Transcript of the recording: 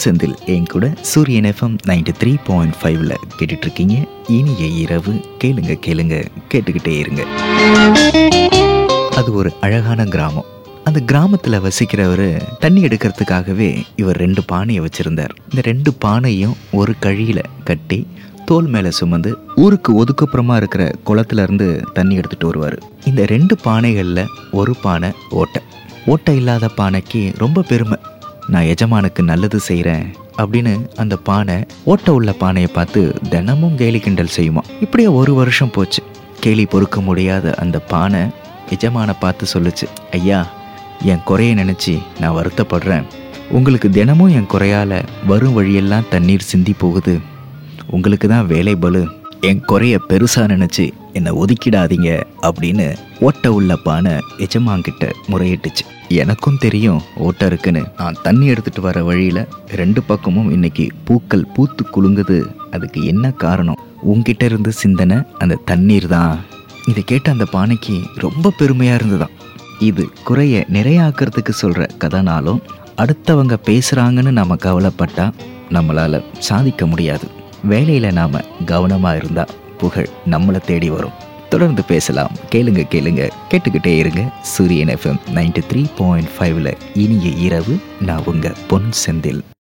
செந்தில் என் கூட சூரியன் FM ninety three point ஃபைவ்ல கேட்டுட்டு இருக்கீங்க இனிய இரவு கேளுங்க கேளுங்க கேட்டுக்கிட்டே இருங்க அது ஒரு அழகான கிராமம் அந்த கிராமத்தில் வசிக்கிறவர் தண்ணி எடுக்கிறதுக்காகவே இவர் ரெண்டு பானையை வச்சிருந்தார் இந்த ரெண்டு பானையும் ஒரு கழியில் கட்டி தோல் மேலே சுமந்து ஊருக்கு ஒதுக்குப்புறமா இருக்கிற குளத்துல இருந்து தண்ணி எடுத்துட்டு வருவார் இந்த ரெண்டு பானைகளில் ஒரு பானை ஓட்டை ஓட்டை இல்லாத பானைக்கு ரொம்ப பெருமை நான் எஜமானுக்கு நல்லது செய்கிறேன் அப்படின்னு அந்த பானை ஓட்டை உள்ள பானையை பார்த்து தினமும் கேலி கிண்டல் செய்யுமா இப்படியே ஒரு வருஷம் போச்சு கேலி பொறுக்க முடியாத அந்த பானை எஜமானை பார்த்து சொல்லுச்சு ஐயா என் குறைய நினச்சி நான் வருத்தப்படுறேன் உங்களுக்கு தினமும் என் குறையால வரும் வழியெல்லாம் தண்ணீர் சிந்தி போகுது உங்களுக்கு தான் வேலை பலு என் குறைய பெருசா நினைச்சு என்னை ஒதுக்கிடாதீங்க அப்படின்னு ஓட்ட உள்ள பானை எஜமான்கிட்ட முறையிட்டுச்சு எனக்கும் தெரியும் ஓட்ட இருக்குன்னு நான் தண்ணி எடுத்துட்டு வர வழியில ரெண்டு பக்கமும் இன்னைக்கு பூக்கள் பூத்து குலுங்குது அதுக்கு என்ன காரணம் உன்கிட்ட இருந்து சிந்தனை அந்த தண்ணீர் தான் இதை கேட்ட அந்த பானைக்கு ரொம்ப பெருமையா இருந்ததாம் இது குறைய நிறையாக்குறதுக்கு சொல்ற கதைனாலும் அடுத்தவங்க பேசுறாங்கன்னு நாம கவலைப்பட்டா நம்மளால சாதிக்க முடியாது வேலையில நாம கவனமா இருந்தா புகழ் நம்மளை தேடி வரும் தொடர்ந்து பேசலாம் கேளுங்க கேளுங்க கேட்டுக்கிட்டே இருங்க சூரியன் எஃப்எம் நைன்டி த்ரீ பாயிண்ட் ஃபைவ்ல இனிய இரவு நான் உங்க பொன் செந்தில்